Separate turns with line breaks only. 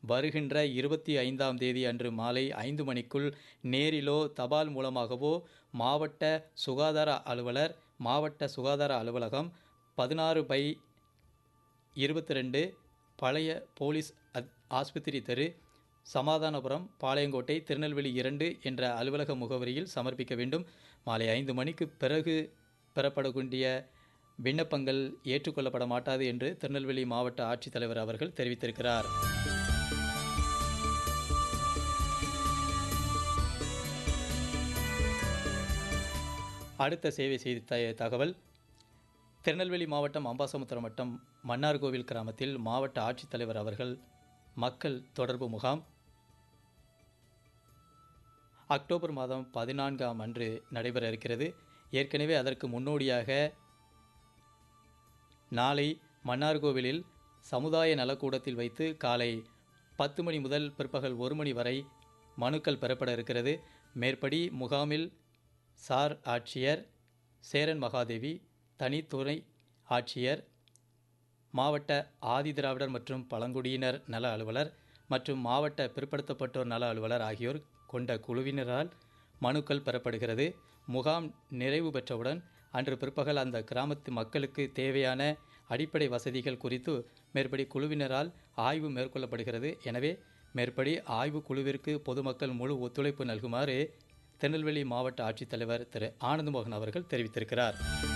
வருகின்ற இருபத்தி ஐந்தாம் தேதி அன்று மாலை ஐந்து மணிக்குள் நேரிலோ தபால் மூலமாகவோ மாவட்ட சுகாதார அலுவலர் மாவட்ட சுகாதார அலுவலகம் பதினாறு பை இருபத்தி ரெண்டு பழைய போலீஸ் அத் ஆஸ்பத்திரி தெரு சமாதானபுரம் பாளையங்கோட்டை திருநெல்வேலி இரண்டு என்ற அலுவலக முகவரியில் சமர்ப்பிக்க வேண்டும் மாலை ஐந்து மணிக்கு பிறகு பெறப்படக்கூடிய விண்ணப்பங்கள் ஏற்றுக்கொள்ளப்பட மாட்டாது என்று திருநெல்வேலி மாவட்ட ஆட்சித்தலைவர் அவர்கள் தெரிவித்திருக்கிறார் அடுத்த சேவை செய்தி த- தகவல் திருநெல்வேலி மாவட்டம் அம்பாசமுத்திரம் வட்டம் மன்னார்கோவில் கிராமத்தில் மாவட்ட ஆட்சித்தலைவர் அவர்கள் மக்கள் தொடர்பு முகாம் அக்டோபர் மாதம் பதினான்காம் அன்று நடைபெற இருக்கிறது ஏற்கனவே அதற்கு முன்னோடியாக நாளை மன்னார்கோவிலில் சமுதாய நலக்கூடத்தில் வைத்து காலை பத்து மணி முதல் பிற்பகல் ஒரு மணி வரை மனுக்கள் பெறப்பட இருக்கிறது மேற்படி முகாமில் சார் ஆட்சியர் சேரன் மகாதேவி தனித்துறை ஆட்சியர் மாவட்ட ஆதிதிராவிடர் மற்றும் பழங்குடியினர் நல அலுவலர் மற்றும் மாவட்ட பிற்படுத்தப்பட்டோர் நல அலுவலர் ஆகியோர் கொண்ட குழுவினரால் மனுக்கள் பெறப்படுகிறது முகாம் நிறைவு பெற்றவுடன் அன்று பிற்பகல் அந்த கிராமத்து மக்களுக்கு தேவையான அடிப்படை வசதிகள் குறித்து மேற்படி குழுவினரால் ஆய்வு மேற்கொள்ளப்படுகிறது எனவே மேற்படி ஆய்வு குழுவிற்கு பொதுமக்கள் முழு ஒத்துழைப்பு நல்குமாறு திருநெல்வேலி மாவட்ட ஆட்சித்தலைவர் திரு ஆனந்தமோகன் அவர்கள் தெரிவித்திருக்கிறார்